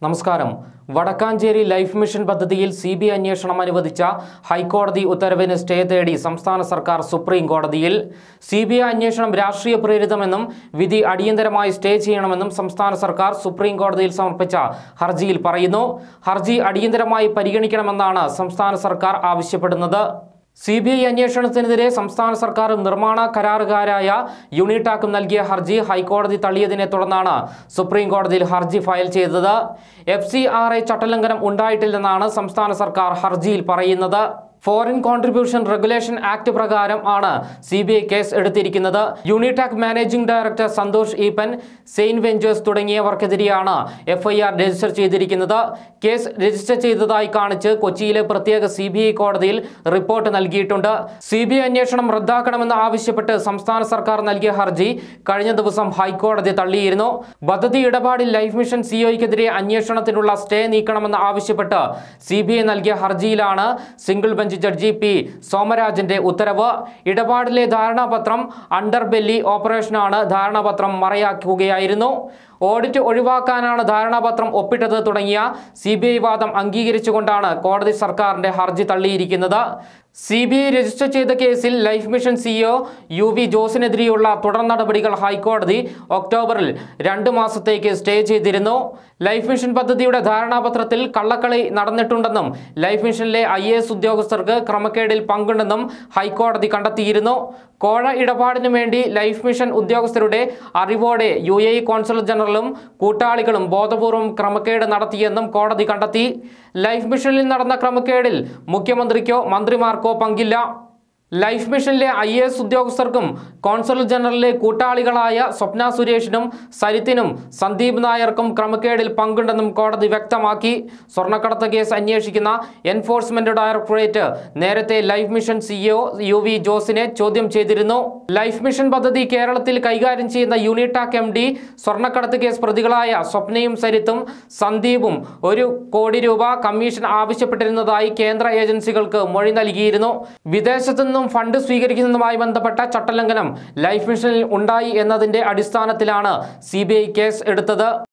നമസ്കാരം Vadakkanchery life mission പദ്ധതിയിൽ C B I അന്വേഷണം അനുവദിച്ച ഹൈക്കോടതി ഉത്തരവിന് സ്റ്റേ തേടി സംസ്ഥാന സർക്കാർ സുപ്രീം കോടതിയിൽ സി ബി ഐ അന്വേഷണം രാഷ്ട്രീയ പ്രേരിതമെന്നും വിധി അടിയന്തരമായി സ്റ്റേ ചെയ്യണമെന്നും സംസ്ഥാന സർക്കാർ സുപ്രീം കോടതിയിൽ സമർപ്പിച്ച ഹർജിയിൽ പറയുന്നു ഹർജി അടിയന്തരമായി പരിഗണിക്കണമെന്നാണ് സംസ്ഥാന സർക്കാർ ആവശ്യപ്പെടുന്നത് സി ബി ഐ അന്വേഷണത്തിനെതിരെ സംസ്ഥാന സർക്കാരും നിർമ്മാണ കരാറുകാരായ യൂണിടാക്കും നൽകിയ ഹർജി ഹൈക്കോടതി തള്ളിയതിനെ തുടർന്നാണ് സുപ്രീം കോടതിയിൽ ഹർജി ഫയൽ ചെയ്തത് എഫ് സി ആർ ഐ ചട്ടലംഘനം ഉണ്ടായിട്ടില്ലെന്നാണ് സംസ്ഥാന സർക്കാർ ഹർജിയിൽ പറയുന്നത് ഫോറിൻ കോൺട്രിബ്യൂഷൻ റെഗുലേഷൻ ആക്ട് പ്രകാരം ആണ് സി ബി ഐ കേസ് എടുത്തിരിക്കുന്നത് യൂണിടാക് മാനേജിംഗ് ഡയറക്ടർ സന്തോഷ് ഈപ്പൻ സെയിൻ വെഞ്ചേഴ്സ് തുടങ്ങിയവർക്കെതിരെയാണ് എഫ്ഐആർ രജിസ്റ്റർ ചെയ്തിരിക്കുന്നത് കേസ് രജിസ്റ്റർ ചെയ്തതായി കാണിച്ച് കൊച്ചിയിലെ പ്രത്യേക സി ബി ഐ കോടതിയിൽ റിപ്പോർട്ട് നൽകിയിട്ടുണ്ട് സി ബി ഐ അന്വേഷണം റദ്ദാക്കണമെന്ന് ആവശ്യപ്പെട്ട് സംസ്ഥാന സർക്കാർ നൽകിയ ഹർജി കഴിഞ്ഞ ദിവസം ഹൈക്കോടതി തള്ളിയിരുന്നു പദ്ധതി ഇടപാടിൽ ലൈഫ് മിഷൻ സിഒയ്ക്കെതിരെ അന്വേഷണത്തിനുള്ള സ്റ്റേ നീക്കണമെന്ന് ആവശ്യപ്പെട്ട് സി ബി ഐ നൽകിയ ഹർജിയിലാണ് സിംഗിൾ ബെഞ്ച് ജഡ്ജി പി സോമരാജന്റെ ഉത്തരവ് ഇടപാടിലെ ധാരണാപത്രം അണ്ടർ ബെല്ലി ഓപ്പറേഷനാണ് ധാരണാപത്രം മറയാക്കുകയായിരുന്നു ഓഡിറ്റ് ഒഴിവാക്കാനാണ് ധാരണാപത്രം ഒപ്പിട്ടത് തുടങ്ങിയ സി ബി ഐ വാദം അംഗീകരിച്ചുകൊണ്ടാണ് കോടതി സർക്കാരിന്റെ ഹർജി തള്ളിയിരിക്കുന്നത് സി ബി ഐ രജിസ്റ്റർ ചെയ്ത കേസിൽ life mission CEO U V ജോസിനെതിരെയുള്ള തുടർ നടപടികൾ ഹൈക്കോടതി ഒക്ടോബറിൽ രണ്ട് മാസത്തേക്ക് സ്റ്റേ ചെയ്തിരുന്നു ലൈഫ് മിഷൻ പദ്ധതിയുടെ ധാരണാപത്രത്തിൽ കള്ളക്കളി നടന്നിട്ടുണ്ടെന്നും ലൈഫ് മിഷനിലെ ഐ ഉദ്യോഗസ്ഥർക്ക് ക്രമക്കേടിൽ പങ്കുണ്ടെന്നും ഹൈക്കോടതി കണ്ടെത്തിയിരുന്നു കോഴ ഇടപാടിനു വേണ്ടി ലൈഫ് മിഷൻ ഉദ്യോഗസ്ഥരുടെ അറിവോടെ യു എ ഇ കോൺസുൽ ജനറലും കൂട്ടാളികളും ബോധപൂർവം ക്രമക്കേട് നടത്തിയെന്നും കോടതി കണ്ടെത്തി ലൈഫ് മിഷനിൽ നടന്ന ക്രമക്കേടിൽ മുഖ്യമന്ത്രിക്കോ മന്ത്രിമാർക്കോ പങ്കില്ല ലൈഫ് മിഷനിലെ ഐ എ എസ് ഉദ്യോഗസ്ഥർക്കും കോൺസുൽ ജനറലിലെ കൂട്ടാളികളായ സ്വപ്ന സുരേഷിനും സരിത്തിനും സന്ദീപ് നായർക്കും ക്രമക്കേടിൽ പങ്കുണ്ടെന്നും കോടതി വ്യക്തമാക്കി സ്വർണ്ണക്കടത്ത് കേസ് അന്വേഷിക്കുന്ന എൻഫോഴ്സ്മെന്റ് ഡയറക്ടറേറ്റ് നേരത്തെ life mission CEO U V ജോസിനെ ചോദ്യം ചെയ്തിരുന്നു ലൈഫ് മിഷൻ പദ്ധതി കേരളത്തിൽ കൈകാര്യം ചെയ്യുന്ന യൂണിടാക് എം ഡി സ്വർണ്ണക്കടത്ത് കേസ് പ്രതികളായ സ്വപ്നയും സരിത്തും സന്ദീപും ഒരു കോടി രൂപ കമ്മീഷൻ ആവശ്യപ്പെട്ടിരുന്നതായി കേന്ദ്ര ഏജൻസികൾക്ക് മൊഴി നൽകിയിരുന്നു വിദേശത്തു നിന്നും ഫണ്ട് സ്വീകരിക്കുന്നതുമായി ബന്ധപ്പെട്ട ചട്ടലംഘനം ലൈഫ് മിഷനിൽ ഉണ്ടായി എന്നതിന്റെ അടിസ്ഥാനത്തിലാണ് സി കേസ് എടുത്തത്